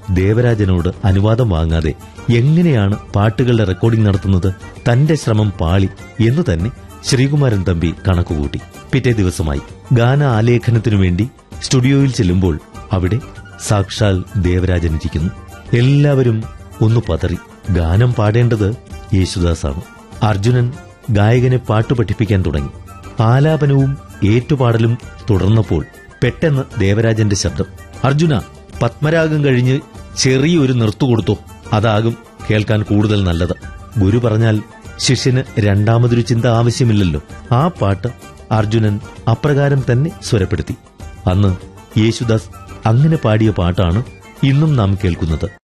ദേവരാജനോട് അനുവാദം വാങ്ങാതെ എങ്ങനെയാണ് പാട്ടുകളുടെ റെക്കോർഡിംഗ് നടത്തുന്നത് തന്റെ ശ്രമം പാളി എന്ന് തന്നെ ശ്രീകുമാരൻ തമ്പി കണക്കുകൂട്ടി പിറ്റേ ദിവസമായി ഗാന ആലേഖനത്തിനു വേണ്ടി സ്റ്റുഡിയോയിൽ ചെല്ലുമ്പോൾ അവിടെ സാക്ഷാൽ ദേവരാജൻ ഇരിക്കുന്നു എല്ലാവരും ഒന്ന് പതറി ഗാനം പാടേണ്ടത് യേശുദാസാണ് അർജുനൻ ഗായകനെ പാട്ട് പഠിപ്പിക്കാൻ തുടങ്ങി ആലാപനവും ഏറ്റുപാടലും തുടർന്നപ്പോൾ പെട്ടെന്ന് ദേവരാജന്റെ ശബ്ദം അർജുന പത്മരാഗം കഴിഞ്ഞ് ചെറിയൊരു നിർത്തു കൊടുത്തോ അതാകും കേൾക്കാൻ കൂടുതൽ നല്ലത് ഗുരു പറഞ്ഞാൽ ശിഷ്യന് രണ്ടാമതൊരു ചിന്ത ആവശ്യമില്ലല്ലോ ആ പാട്ട് അർജുനൻ അപ്രകാരം തന്നെ സ്വരപ്പെടുത്തി അന്ന് യേശുദാസ് അങ്ങനെ പാടിയ പാട്ടാണ് ഇന്നും നാം കേൾക്കുന്നത്